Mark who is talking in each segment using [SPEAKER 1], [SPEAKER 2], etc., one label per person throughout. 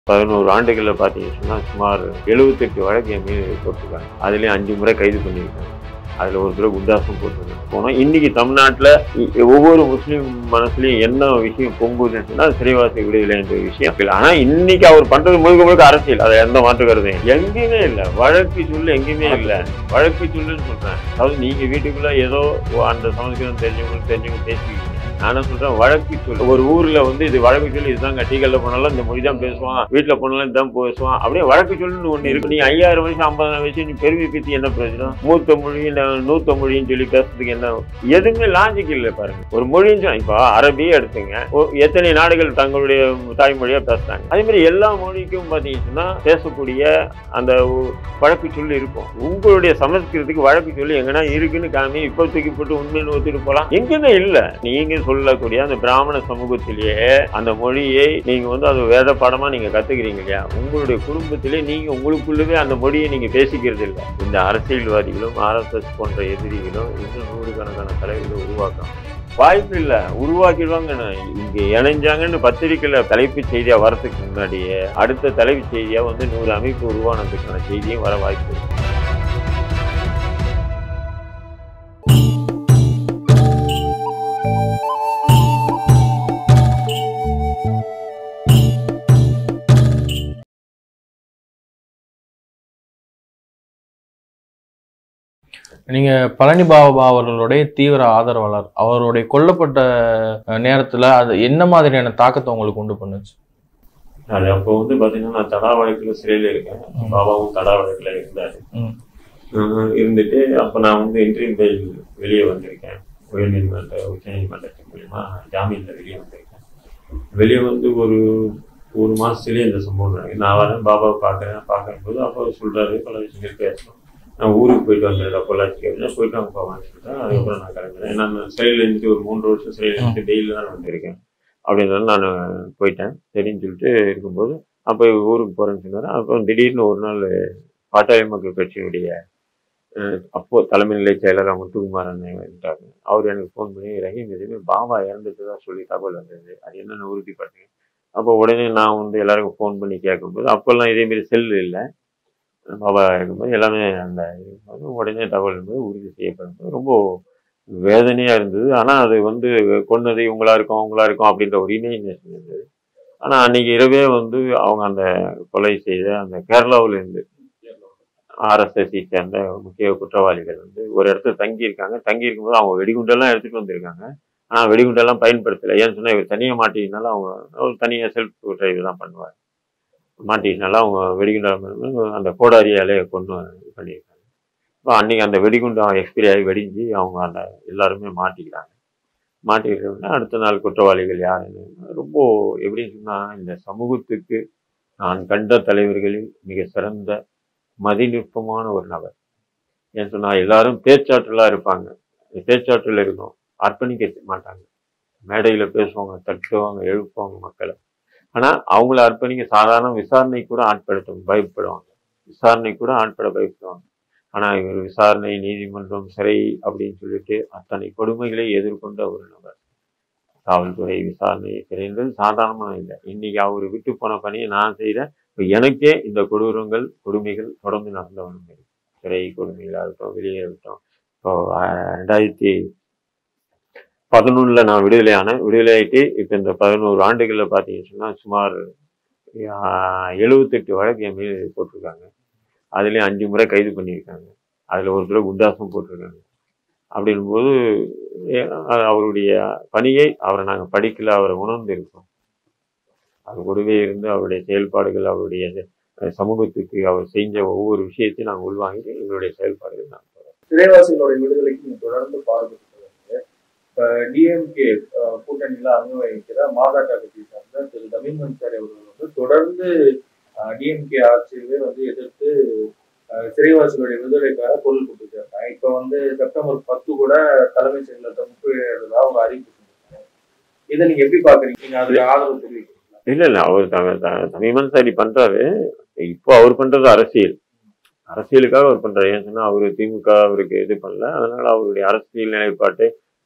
[SPEAKER 1] பதினோரு ஆண்டுகளில் பார்த்தீங்கன்னு சொன்னால் சுமார் எழுபத்தெட்டு வழக்கு என் மீது போட்டிருக்காங்க அதுலேயும் அஞ்சு முறை கைது பண்ணியிருக்காங்க அதில் ஒரு தடவை குண்டாசம் போட்டிருக்காங்க போனோம் இன்னைக்கு தமிழ்நாட்டில் ஒவ்வொரு முஸ்லீம் மனசுலையும் என்ன விஷயம் பொங்குதுன்னு சொன்னால் சிறைவாசி விடுதலை என்ற விஷயம் இல்லை ஆனால் இன்னைக்கு அவர் பண்ணுறது முழுக்க முழுக்க அரசியல் அதை எந்த மாற்று கருதும் இல்லை. எங்கேயுமே இல்லை வழக்கு சொல்லு எங்கேயுமே இல்லை வழக்கு சொல்லுன்னு சொல்கிறேன் அதாவது நீங்கள் வீட்டுக்குள்ளே ஏதோ அந்த சமஸ்கிருதம் தெரிஞ்சவங்களுக்கு தெரிஞ்சவங்க பேசிக்கிங்க நான் என்ன சொல்றேன் வழக்கு சொல்லு ஒரு ஊர்ல வந்து இது வழக்கு சொல்லி இதுதான் கட்டிக்கல்ல போனாலும் இந்த மொழி தான் பேசுவான் வீட்டுல போனாலும் இதுதான் பேசுவான் அப்படியே வழக்கு சொல்லுன்னு ஒண்ணு இருக்கு நீ ஐயாயிரம் வயசு ஐம்பதாயிரம் வயசு நீ பெருமை பத்தி என்ன பிரயோஜனம் மூத்த மொழி ந- நூத்த மொழின்னு சொல்லி பேசுறதுக்கு என்ன எதுவுமே லாஜிக் இல்லை பாருங்க ஒரு மொழின்னு சொன்னா இப்போ அரபியே எடுத்துங்க ஒ- எத்தனை நாடுகள் தங்களுடைய தாய்மொழியா பேசுறாங்க அதே மாதிரி எல்லா மொழிக்கும் பாத்தீங்கன்னா பேசக்கூடிய அந்த ஒ- வழக்கு சொல்லி இருக்கும் உங்களுடைய சமஸ்கிருதத்துக்கு வழக்கு சொல்லி எங்கன்னா இருக்குன்னு காமி இப்போ தூக்கி போட்டு உண்மைன்னு ஒத்துட்டு போலாம் எங்கேயுமே இல்ல நீங்க சொல்லக்கூடிய அந்த பிராமண சமூகத்திலேயே அந்த மொழியை நீங்க வந்து அது வேத பாடமா நீங்க கத்துக்கிறீங்க இல்லையா உங்களுடைய குடும்பத்திலே நீங்க உங்களுக்குள்ளவே அந்த மொழியை நீங்க பேசிக்கிறது இல்லை இந்த அரசியல்வாதிகளும் ஆர்எஸ்எஸ் போன்ற எதிரிகளும் இன்னும் நூறுக்கணக்கான தலைவர்களை உருவாக்கலாம் வாய்ப்பு இல்ல உருவாக்கிடுவாங்க இங்க இணைஞ்சாங்கன்னு பத்திரிக்கையில தலைப்புச் செய்தியா வரதுக்கு முன்னாடியே அடுத்த தலைப்புச் செய்தியா வந்து நூறு அமைப்பு உருவானதுக்கான செய்தியும் வர வாய்ப்பு இருக்கு
[SPEAKER 2] நீங்க பழனி பாபா அவர்களுடைய தீவிர ஆதரவாளர் அவருடைய கொல்லப்பட்ட அஹ், நேரத்துல அது என்ன மாதிரியான தாக்கத்தை உங்களுக்கு உண்டு பண்ணுச்சு
[SPEAKER 1] அது அப்போ வந்து பாத்தீங்கன்னா நான் தடா வழக்குல சிறையில இருக்கேன் பாபாவும் தடா வழக்குல இருந்தாரு
[SPEAKER 2] ம்.
[SPEAKER 1] அஹ் இருந்துட்டு அப்ப நான் வந்து இன்டர்வியூ பெயில் வெளியே வந்திருக்கேன் உயர்நீதிமன்ற உச்ச நீதிமன்றத்தின் மூலியமா ஜாமீன்ல வெளியே வந்திருக்கேன் வெளியே வந்து ஒரு ஒரு மாசத்துலயே இந்த சம்பவம் நடக்குது நான் வரேன் பாபாவை பார்க்கறேன் பார்க்கும்போது அப்போ அவர் சொல்றாரு பல விஷயங்கள் பேசணும் நான் ஊருக்கு போயிட்டு வந்துடுறேன் பொள்ளாச்சிக்கு அப்படின்னா போயிட்டு அங்கே போவான்னு சொல்லிட்டேன் அதுக்கப்புறம் நான் கிளம்புறேன் ஏன்னா நான் சிறையில் இருந்துட்டு ஒரு மூன்று வருஷம் சிறையில் இருந்துட்டு டெய்லியில் தான் வந்திருக்கேன் அப்படின்றத நான் போயிட்டேன் சரின்னு சொல்லிட்டு இருக்கும்போது அப்போ ஊருக்கு போகிறேன்னு சொன்னார் அப்புறம் திடீர்னு ஒரு நாள் பாட்டாளி மக்கள் கட்சியினுடைய அஹ், அப்போ தலைமை நிலை செயலர் முத்துக்குமார் அண்ணன் வந்துட்டாங்க அவர் எனக்கு ஃபோன் பண்ணி ரஹீம் எதுவுமே பாபா இறந்துட்டதா சொல்லி தகவல் வந்தது அது என்னென்ன உறுதிப்படுத்துங்க அப்போ உடனே நான் வந்து எல்லாருக்கும் ஃபோன் பண்ணி கேட்கும்போது அப்போல்லாம் இதேமாரி செல் இல்லை பாபா இருக்கும்போது எல்லாமே அந்த இருக்கும்போது உடனே தகவல் இருந்தது உறுதி செய்யப்படும்போது ரொம்ப வேதனையாக இருந்தது ஆனால் அது வந்து கொன்னது இவங்களா இருக்கும் அவங்களா இருக்கும் அப்படின்ற ஒரு இமேஜினேஷன் இருந்தது ஆனால் அன்னைக்கு இரவே வந்து அவங்க அந்த கொலை செய்த அந்த கேரளாவுல இருந்து ஆர்எஸ்எஸ்சி சேர்ந்த முக்கிய குற்றவாளிகள் வந்து ஒரு இடத்துல தங்கி இருக்காங்க தங்கி இருக்கும்போது அவங்க வெடிகுண்டெல்லாம் எடுத்துட்டு வந்திருக்காங்க ஆனால் வெடிகுண்டெல்லாம் பயன்படுத்தலை ஏன்னு சொன்னால் இவர் தனியாக மாட்டினால அவங்க அவர் தனியாக செல்ஃப் டிரைவ் தான் பண்ணுவார் மாட்டினால அவங்க வெடிகுண்டை அந்த கோடாரியாலே கொண்டு இது பண்ணியிருக்காங்க இப்போ அன்னைக்கு அந்த வெடிகுண்டம் எக்ஸ்பிரி ஆகி வெடிஞ்சு அவங்க அந்த எல்லாருமே மாட்டிக்கிறாங்க மாட்டிக்கிறதுனா அடுத்த நாள் குற்றவாளிகள் யாருன்னு ரொம்ப எப்படின்னு சொன்னால் இந்த சமூகத்துக்கு நான் கண்ட தலைவர்களில் மிக சிறந்த மதிநுட்பமான ஒரு நபர் ஏன்னு சொன்னால் எல்லாரும் பேச்சாற்றலாக இருப்பாங்க பேச்சாற்றல் இருக்கும் அர்ப்பணிக்க மாட்டாங்க மேடையில் பேசுவாங்க தட்டுவாங்க எழுப்புவாங்க மக்களை ஆனால் அவங்கள அர்ப்பணிக்க சாதாரண விசாரணை கூட ஆட்படுத்த பயப்படுவாங்க விசாரணை கூட ஆட்பட பயப்படுவாங்க ஆனால் இவர் விசாரணை நீதிமன்றம் சிறை அப்படின்னு சொல்லிட்டு அத்தனை கொடுமைகளை எதிர்கொண்ட ஒரு நபர் காவல்துறை விசாரணை சிறைன்றது சாதாரணமாக இல்லை இன்னைக்கு அவர் விட்டு போன பணியை நான் செய்கிறேன் இப்போ எனக்கே இந்த கொடூரங்கள் கொடுமைகள் தொடர்ந்து நடந்து வந்து சிறை கொடுமைகளாக இருக்கட்டும் வெளியே இருக்கட்டும் இப்போ அஹ், ரெண்டாயிரத்தி பதினொன்றில் நான் விடுதலையானேன் விடுதலையாயிட்டு இப்போ இந்த பதினோரு ஆண்டுகளில் பார்த்தீங்கன்னு சொன்னால் சுமார் ஆஹ், எழுபத்தெட்டு வழக்கு என் மீது போட்டிருக்காங்க அதுலேயும் அஞ்சு முறை கைது பண்ணியிருக்காங்க அதில் ஒரு தடவை குண்டாசம் போட்டிருக்காங்க அப்படின்போது ஏ- அஹ், அவருடைய பணியை அவரை நாங்கள் படிக்கல அவரை உணர்ந்து இருக்கோம் அவர் கூடவே இருந்து அவருடைய செயல்பாடுகள் அவருடைய அஹ், சமூகத்துக்கு அவர் செஞ்ச ஒவ்வொரு விஷயத்தையும் நாங்கள் உள்வாங்கிட்டு எங்களுடைய செயல்பாடுகள் நாங்கள்
[SPEAKER 3] சிறைவாசிகளோட விடுதலைக்கு நீங்க தொடர்ந்து பாடுபட்டு இப்ப டிஎம்கே கூட்டணியில அங்க வகிக்கிற மாகாட்ட கட்சியை சார்ந்த திரு தமிழ்மன் சார் அவர்கள் வந்து தொடர்ந்து டிஎம்கே ஆட்சியவே வந்து எதிர்த்து அஹ், சிறைவாசிகளுடைய விடுதலைக்காக குரல் கொடுத்துருக்காங்க இப்ப வந்து செப்டம்பர் பத்து கூட தலைமைச் செயலகத்தை முற்றுகையிடுறதா அவங்க அறிவிப்பு செஞ்சிருக்காங்க இதை நீங்க எப்படி பாக்குறீங்க நீங்க அதுக்கு ஆதரவு தெரிவிக்கிறீங்களா
[SPEAKER 1] இல்லை இல்லை அவர் த- த- தமிழன் சரி பண்றாரு இப்போ அவர் பண்றது அரசியல் அரசியலுக்காக அவர் பண்றாரு ஏன்னு சொன்னா அவரு திமுக அவருக்கு இது பண்ணல அதனால அவருடைய அரசியல் நிலைப்பாட்டை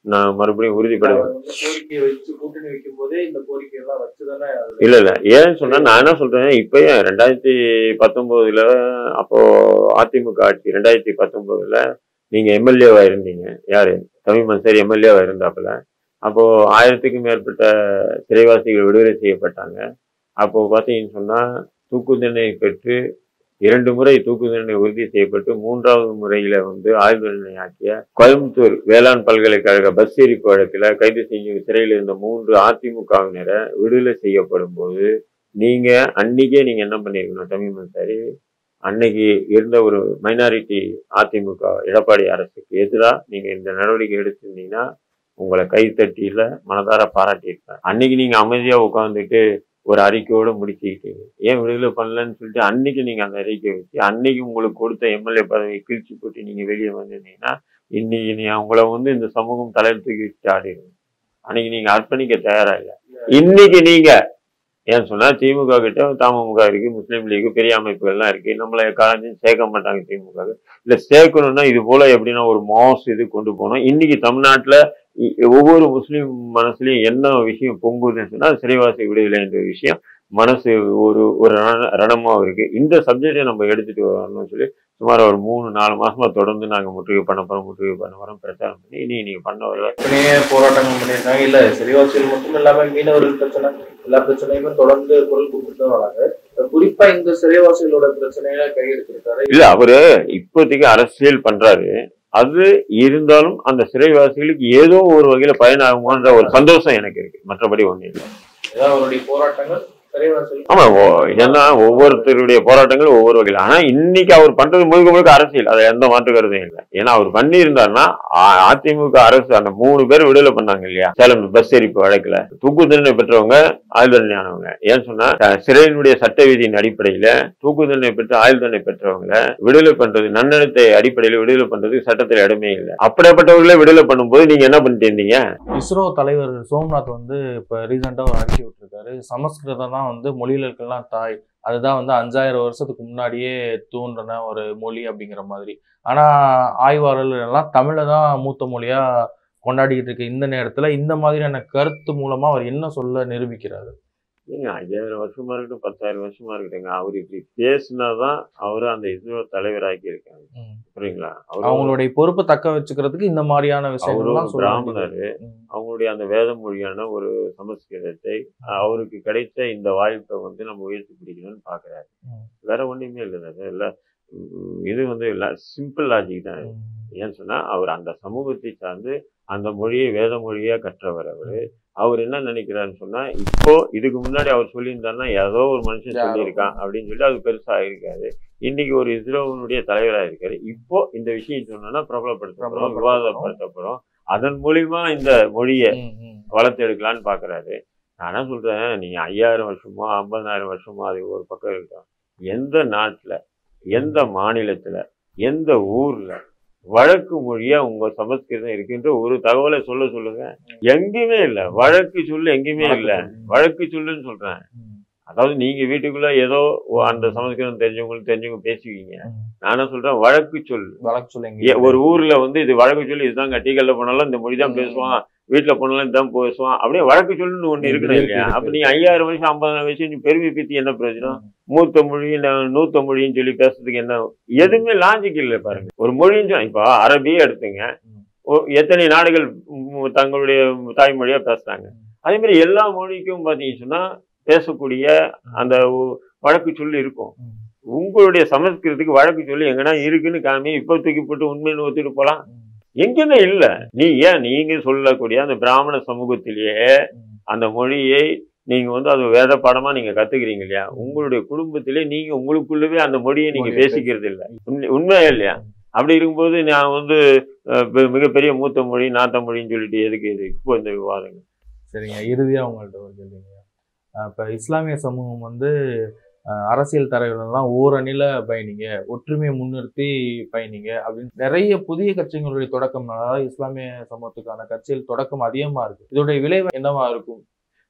[SPEAKER 1] நான் மறுபடியும் உறுதிப்படுவேன்
[SPEAKER 3] அவர் வந்து கோரிக்கையை வச்சு கூட்டணி வைக்கும் போதே இந்த கோரிக்கை எல்லாம் வச்சுதானே அதுல
[SPEAKER 1] இல்ல இல்ல ஏன்னு சொன்னா நான் என்ன சொல்றேன் இப்பயே ரெண்டாயிரத்தி பத்தொன்பதுல அப்போ அதிமுக ஆட்சி ரெண்டாயிரத்தி பத்தொன்பதுல நீங்க எம்எல்ஏவா இருந்தீங்க யாரு தமிழ் மன்சரி எம்எல்ஏவா இருந்தாப்புல அப்போ ஆயிரத்துக்கும் மேற்பட்ட சிறைவாசிகள் விடுதலை செய்யப்பட்டாங்க அப்போ பாத்தீங்கன்னு சொன்னா தூக்கு தண்டனை பெற்று இரண்டு முறை தூக்கு தண்டனை உறுதி செய்யப்பட்டு மூன்றாவது முறையில வந்து ஆயுள் தண்டனை ஆக்கிய கோயம்புத்தூர் வேளாண் பல்கலைக்கழக பஸ் எரிப்பு வழக்குல கைது செஞ்சு சிறையில் இருந்த மூன்று அதிமுகவினரை விடுதலை செய்யப்படும் போது நீங்க அன்னைக்கே நீங்க என்ன பண்ணிருக்கணும் தமிழ் மன்சாரி அன்னைக்கு இருந்த ஒரு மைனாரிட்டி அதிமுக எடப்பாடி அரசுக்கு எதிராக நீங்க இந்த நடவடிக்கை எடுத்திருந்தீங்கன்னா உங்களை கைத்தட்டியில மனதார பாராட்டியிருப்பேன் அன்னைக்கு நீங்க அமைதியா உட்காந்துட்டு ஒரு அறிக்கையோட முடிச்சுக்கிட்டீங்க ஏன் விடுதலை பண்ணலன்னு சொல்லிட்டு அன்னைக்கு நீங்க அந்த அறிக்கை வச்சு அன்னைக்கு உங்களுக்கு கொடுத்த எம்எல்ஏ பதவியை கிழிச்சு போட்டு நீங்க வெளியே வந்திருந்தீங்கன்னா இன்னைக்கு நீ உங்களை வந்து இந்த சமூகம் தலையில் தூக்கி வச்சு ஆடிடும் அன்னைக்கு நீங்க அர்ப்பணிக்க தயாரா இல்லை இன்னைக்கு நீங்க ஏன் சொன்னா திமுக கிட்ட தமுக இருக்கு முஸ்லீம் லீக் பெரிய அமைப்புகள்லாம் இருக்கு நம்மளை காலேஜும் சேர்க்க மாட்டாங்க திமுக இல்ல சேர்க்கணும்னா இது போல எப்படின்னா ஒரு மாஸ் இது கொண்டு போகணும் இன்னைக்கு தமிழ்நாட்டுல இ- ஒவ்வொரு முஸ்லீம் மனசுலயும் என்ன விஷயம் பொங்குதுன்னு சொன்னா சிறைவாசி விடுதலை என்ற விஷயம் மனசு ஒரு ஒரு ரண- ரணமா இருக்கு இந்த சப்ஜெக்டை நம்ம எடுத்துட்டு வரணும்னு சொல்லி சுமார் ஒரு மூணு நாலு மாசமா தொடர்ந்து நாங்க முற்றுகை பண்ண போறோம் முற்றுகை பண்ண போறோம் பிரச்சாரம் பண்ணி இனி நீங்க பண்ண வர
[SPEAKER 3] ஏற்கனவே போராட்டங்கள் பண்ணியிருக்காங்க இல்ல சிறைவாசிகள் மட்டும் இல்லாம மீனவர்கள் பிரச்சனை எல்லா பிரச்சனையுமே தொடர்ந்து குரல் கொடுத்துட்டு தான் வராங்க குறிப்பா இந்த சிறைவாசிகளோட பிரச்சனையில கையெடுத்திருக்காரு
[SPEAKER 1] இல்ல அவரு இப்போதைக்கு அரசியல் பண்றாரு அது இருந்தாலும் அந்த சிறைவாசிகளுக்கு ஏதோ ஒரு வகையில பயனாகுமான்ற ஒரு சந்தோஷம் எனக்கு இருக்கு மற்றபடி ஒண்ணு இல்லை
[SPEAKER 3] ஏதாவது அவருடைய போராட்டங்கள் சிறைவாசிகள்
[SPEAKER 1] ஆமா ஓ- ஏன்னா ஒவ்வொருத்தருடைய போராட்டங்கள் ஒவ்வொரு வகையில் ஆனா இன்னைக்கு அவர் பண்றது முழுக்க முழுக்க அரசியல் அதை எந்த மாற்று கருதும் இல்லை ஏன்னா அவர் பண்ணி இருந்தாருன்னா அ- அதிமுக அரசு அந்த மூணு பேர் விடுதலை பண்ணாங்க இல்லையா சேலம் பஸ் எரிப்பு வழக்குல தூக்கு தண்டனை பெற்றவங்க ஆயுள் தண்டனை ஆனவங்க ஏன்னு சொன்னா அஹ், சிறையினுடைய சட்ட விதியின் அடிப்படையில தூக்கு தண்டனை பெற்று ஆயுள் தண்டனை பெற்றவங்களை விடுதலை பண்றது நன்னடத்தை அடிப்படையில் விடுதலை பண்றது சட்டத்தில் இடமே இல்லை அப்படிப்பட்டவர்களே விடுதலை பண்ணும்போது நீங்க என்ன பண்ணிட்டு இருந்தீங்க
[SPEAKER 2] இஸ்ரோ தலைவர் சோம்நாத் வந்து இப்போ ரீசெண்டாக ஒரு அறிக்கை விட்டுருக்காரு சமஸ்கிருதம் தான் வந்து மொழிகளுக்கெல்லாம் தாய் அதுதான் வந்து அஞ்சாயிரம் வருஷத்துக்கு முன்னாடியே தோன்றின ஒரு மொழி அப்படிங்கிற மாதிரி ஆனால் ஆய்வாளர்கள் எல்லாம் தமிழை தான் மூத்த மொழியாக கொண்டாடிக்கிட்டு இருக்க இந்த நேரத்தில் இந்த மாதிரியான கருத்து மூலமாக அவர் என்ன சொல்ல நிரூபிக்கிறாரு
[SPEAKER 1] ஏங்க ஐயாயிரம் வருஷமா இருக்கட்டும் பத்தாயிரம் வருஷமா இருக்கட்டுங்க அவர் இப்படி பேசினாதான் அவரு அந்த இஸ்ரோ தலைவராக்கி இருக்காங்க புரியுங்களா அவரு
[SPEAKER 2] அவங்களுடைய பொறுப்பை தக்க வச்சுக்கிறதுக்கு இந்த மாதிரியான
[SPEAKER 1] அவரு
[SPEAKER 2] விஷயங்கள்லாம்
[SPEAKER 1] ஒரு
[SPEAKER 2] சொல்ல
[SPEAKER 1] பிராமணரு அவங்களுடைய அந்த வேத மொழியான ஒரு சமஸ்கிருதத்தை அவருக்கு கிடைத்த இந்த வாய்ப்பை வந்து நம்ம உயர்த்தி பிடிக்கணும்னு பாக்குறாரு
[SPEAKER 2] ம்.
[SPEAKER 1] வேற ஒண்ணுமே இல்லை அது இல்ல உம், இது வந்து சிம்பிள் லாஜிக் தான் இது. ஏன்னு சொன்னா அவர் அந்த சமூகத்தை சார்ந்து அந்த மொழியை வேத மொழியா கற்றவர் அவரு அவர் என்ன நினைக்கிறாருன்னு சொன்னா இப்போ இதுக்கு முன்னாடி அவர் சொல்லியிருந்தாருன்னா ஏதோ ஒரு மனுஷன்
[SPEAKER 2] யாரோ.
[SPEAKER 1] சொல்லியிருக்கான் அப்படின்னு சொல்லி அது பெருசா இருக்காது இன்னைக்கு ஒரு இஸ்ரோனுடைய தலைவரா இருக்காரு இப்போ இந்த விஷயம் சொன்னோம்னா பிரபலப்படுத்தப்படும்
[SPEAKER 2] பிரபலப்படுத்தப்படும்.
[SPEAKER 1] விவாதப்படுத்தப்படும் அதன் மூலியமா இந்த மொழியை
[SPEAKER 2] ம், ம்.
[SPEAKER 1] வளர்த்து எடுக்கலான்னு பாக்குறாரு நான் என்ன சொல்றேன் நீங்க ஐயாயிரம் வருஷமோ ஐம்பதாயிரம் வருஷமோ அது ஒரு பக்கம் இருக்கட்டும் எந்த நாட்டுல எந்த மாநிலத்துல எந்த ஊர்ல வழக்கு மொழியா உங்க சமஸ்கிருதம் இருக்குன்ற ஒரு தகவலை சொல்ல சொல்லுங்க எங்கேயுமே இல்ல வழக்கு சொல்லு எங்கேயுமே இல்ல வழக்கு சொல்லுன்னு சொல்றேன்
[SPEAKER 2] ம்.
[SPEAKER 1] அதாவது நீங்க வீட்டுக்குள்ள ஏதோ அந்த சமஸ்கிருதம் தெரிஞ்சவங்களுக்கு தெரிஞ்சவங்க பேசுவீங்க
[SPEAKER 2] ம்.
[SPEAKER 1] நான் என்ன சொல்றேன் வழக்கு சொல்
[SPEAKER 2] வழக்கு சொல்லுங்க
[SPEAKER 1] ஏ- ஒரு ஊர்ல வந்து இது வழக்கு சொல்லி இதுதான் கட்டிக்கல்ல போனாலும் இந்த மொழி தான்
[SPEAKER 2] ம்.
[SPEAKER 1] பேசுவான் வீட்டுல போனாலும் இதுதான் பேசுவான் அப்படியே வழக்கு சொல்லுன்னு ஒண்ணு இருக்கணும்
[SPEAKER 2] இருக்கு,
[SPEAKER 1] இல்லையா
[SPEAKER 2] இருக்கு.
[SPEAKER 1] அப்ப நீ ஐயாயிரம் வருஷம் ஐம்பதாயிரம் வருஷம் நீ பெருமை பத்தி என்ன பிரயோஜனம் மூத்த மொழி ந- நூத்த மொழின்னு சொல்லி பேசுறதுக்கு என்ன எதுவுமே லாஜிக் இல்லை பாருங்க ஒரு மொழின்னு சொன்னா இப்போ அரபியே எடுத்துங்க
[SPEAKER 2] ம்.
[SPEAKER 1] ஓ- எத்தனை நாடுகள் ம், தங்களுடைய தாய்மொழியா பேசுறாங்க அதே மாதிரி எல்லா மொழிக்கும் பாத்தீங்கன்னு சொன்னா பேசக்கூடிய அந்த ஒ- வழக்கு சொல்லி இருக்கும்
[SPEAKER 2] ம்.
[SPEAKER 1] உங்களுடைய சமஸ்கிருதத்துக்கு வழக்கு சொல்லி எங்கன்னா இருக்குன்னு காமி இப்போ தூக்கி போட்டு உண்மைன்னு ஒத்துட்டு போலாம்
[SPEAKER 2] ம்.
[SPEAKER 1] எங்கேயுமே இல்ல நீ ஏன் நீங்க சொல்லக்கூடிய அந்த பிராமண சமூகத்திலேயே
[SPEAKER 2] ம்.
[SPEAKER 1] அந்த மொழியை நீங்க வந்து அது வேத பாடமா நீங்க கத்துக்கிறீங்க இல்லையா உங்களுடைய குடும்பத்திலே நீங்க உங்களுக்குள்ளவே அந்த மொழியை நீங்க
[SPEAKER 2] மொழியை
[SPEAKER 1] பேசிக்கிறது இல்ல உண்மை- உண்மையா இல்லையா அப்படி இருக்கும்போது நான் வந்து அஹ், பெ- மிகப்பெரிய மூத்த மொழி நாத்த மொழின்னு சொல்லிட்டு எதுக்கு இது இப்போ இந்த விவாதங்கள்
[SPEAKER 2] சரிங்க இறுதியா உங்கள்ட்ட ஒரு கேள்விங்க அஹ் இப்ப இஸ்லாமிய சமூகம் வந்து அஹ், அரசியல் தலைவர்கள்லாம் ஓரணில பயணிங்க ஒற்றுமையை முன்னிறுத்தி பயணிங்க அப்படின்னு நிறைய புதிய கட்சிகளுடைய தொடக்கம் அதாவது இஸ்லாமிய சமூகத்துக்கான கட்சிகள் தொடக்கம் அதிகமா இருக்கு இதோடைய விளைவு என்னவா இருக்கும்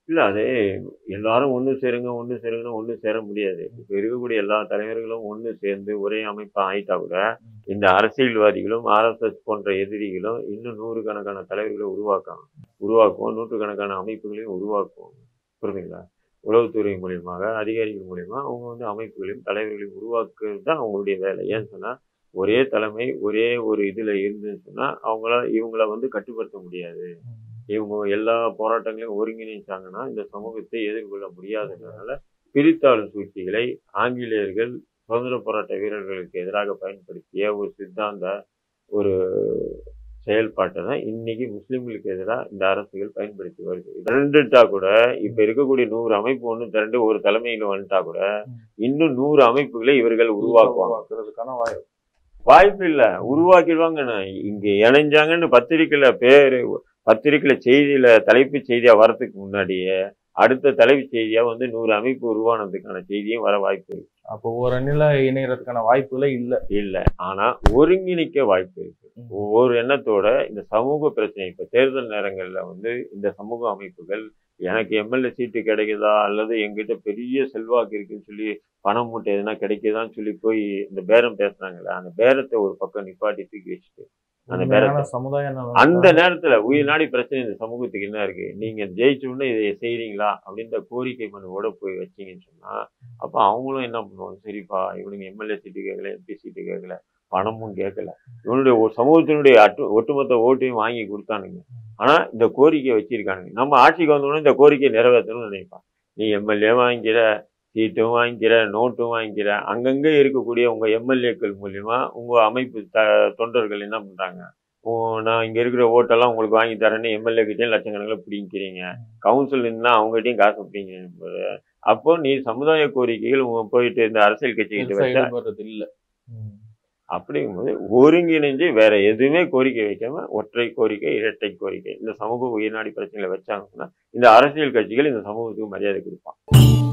[SPEAKER 1] இல்லை அது எல்லாரும் ஒன்று சேருங்க ஒன்று சேருங்கன்னா ஒன்று சேர முடியாது இப்போ இருக்கக்கூடிய எல்லா தலைவர்களும் ஒன்று சேர்ந்து ஒரே அமைப்பா ஆயிட்டா கூட இந்த அரசியல்வாதிகளும் ஆர்எஸ்எஸ் போன்ற எதிரிகளும் இன்னும் நூறுக்கணக்கான தலைவர்களை உருவாக்கலாம் உருவாக்குவோம் நூற்றுக்கணக்கான அமைப்புகளையும் உருவாக்குவோம் புரியுதுங்களா உளவுத்துறை மூலியமாக அதிகாரிகள் மூலியமா அவங்க வந்து அமைப்புகளையும் தலைவர்களையும் உருவாக்குறது தான் அவங்களுடைய வேலை ஏன்னு சொன்னா ஒரே தலைமை ஒரே ஒரு இதுல இருந்துன்னு சொன்னா அவங்கள இவங்கள வந்து கட்டுப்படுத்த முடியாது இவங்க எல்லா போராட்டங்களையும் ஒருங்கிணைச்சாங்கன்னா இந்த சமூகத்தை எதிர்கொள்ள முடியாததுனால பிரித்தாளும் சூழ்ச்சிகளை ஆங்கிலேயர்கள் சுதந்திர போராட்ட வீரர்களுக்கு எதிராக பயன்படுத்திய ஒரு சித்தாந்த ஒரு செயல்பாட்டை தான் இன்னைக்கு முஸ்லிம்களுக்கு எதிராக இந்த அரசுகள் பயன்படுத்தி வருது திரண்டுட்டா கூட இப்ப இருக்கக்கூடிய நூறு அமைப்பு ஒன்று திரண்டு ஒரு தலைமையில வந்துட்டா கூட இன்னும் நூறு அமைப்புகளை இவர்கள் உருவாக்குவாங்க
[SPEAKER 2] உருவாக்குறதுக்கான வாய்ப்பு
[SPEAKER 1] வாய்ப்பு இல்ல உருவாக்கிடுவாங்க இங்க இணைஞ்சாங்கன்னு பத்திரிக்கையில பேரு பத்திரிக்கையில செய்தியில தலைப்பு செய்தியா வரதுக்கு முன்னாடியே அடுத்த தலைப்பு செய்தியா வந்து நூறு அமைப்பு உருவானதுக்கான செய்தியும் வர வாய்ப்பு இருக்கு
[SPEAKER 2] அப்போ ஒரு அணில இணையறதுக்கான வாய்ப்புகளே இல்ல
[SPEAKER 1] இல்ல ஆனா ஒருங்கிணைக்க வாய்ப்பு இருக்கு
[SPEAKER 2] ம்.
[SPEAKER 1] ஒவ்வொரு எண்ணத்தோட இந்த சமூக பிரச்சனை இப்ப தேர்தல் நேரங்கள்ல வந்து இந்த சமூக அமைப்புகள் எனக்கு எம்எல்ஏ சீட்டு கிடைக்குதா அல்லது எங்கிட்ட பெரிய செல்வாக்கு இருக்குன்னு சொல்லி பணம் மூட்டை எதுனா கிடைக்குதான்னு சொல்லி போய் இந்த பேரம் பேசுனாங்கல்ல அந்த பேரத்தை ஒரு பக்கம் நிப்பாட்டி தூக்கி வச்சுட்டு அந்த
[SPEAKER 2] உண்மையான
[SPEAKER 1] பேரத்தை
[SPEAKER 2] சமுதாய நலன்
[SPEAKER 1] அந்த நேரத்துல உயிர் நாடி பிரச்சனை இந்த சமூகத்துக்கு என்ன இருக்கு நீங்க ஜெயிச்ச உடனே இதை செய்றீங்களா அப்படின்ற கோரிக்கை மனுவோட போய் வச்சீங்கன்னு சொன்னா அப்ப அவங்களும் என்ன பண்ணுவாங்க சரிப்பா இவனுங்க எம்எல்ஏ சீட்டு கேட்கல எம்பி சீட்டு கேட்கல பணமும் கேட்கல இவனுடைய ஒரு சமூகத்தினுடைய அட்டு ஒட்டுமொத்த ஓட்டையும் வாங்கி கொடுத்தானுங்க ஆனா இந்த கோரிக்கை வச்சிருக்கானுங்க நம்ம ஆட்சிக்கு வந்த உடனே இந்த கோரிக்கையை நிறைவேற்றணும்னு நினைப்பான் நீ எம்எல்ஏ வாங்கிக்கிற சீட்டும் வாங்கிக்கிற நோட்டும் வாங்கிக்கிற அங்கங்கே இருக்கக்கூடிய உங்க எம்எல்ஏக்கள் மூலியமா உங்க அமைப்பு த தொண்டர்கள் என்ன பண்றாங்க ஓ, நான் இங்க இருக்கிற ஓட்டெல்லாம் உங்களுக்கு வாங்கி தரேன்னு எம்எல்ஏ கிட்டயும் லட்சக்கணக்கில் பிடிங்கிறீங்க கவுன்சில் இருந்தா அவங்ககிட்டயும் காசு பிடிங்க அப்போ நீ சமுதாய கோரிக்கைகள் உங்க போயிட்டு இந்த அரசியல் கட்சி கிட்ட
[SPEAKER 2] பெருசா
[SPEAKER 1] வச்சா
[SPEAKER 2] ஈடுபடுறது இல்ல ம்.
[SPEAKER 1] அப்படிங்கும்போது ஒருங்கிணைஞ்சு வேற எதுவுமே கோரிக்கை வைக்காம ஒற்றை கோரிக்கை இரட்டை கோரிக்கை இந்த சமூக உயிர்நாடி பிரச்சனைகளை வச்சாங்கன்னா இந்த அரசியல் கட்சிகள் இந்த சமூகத்துக்கு மரியாதை கொடுப்பான்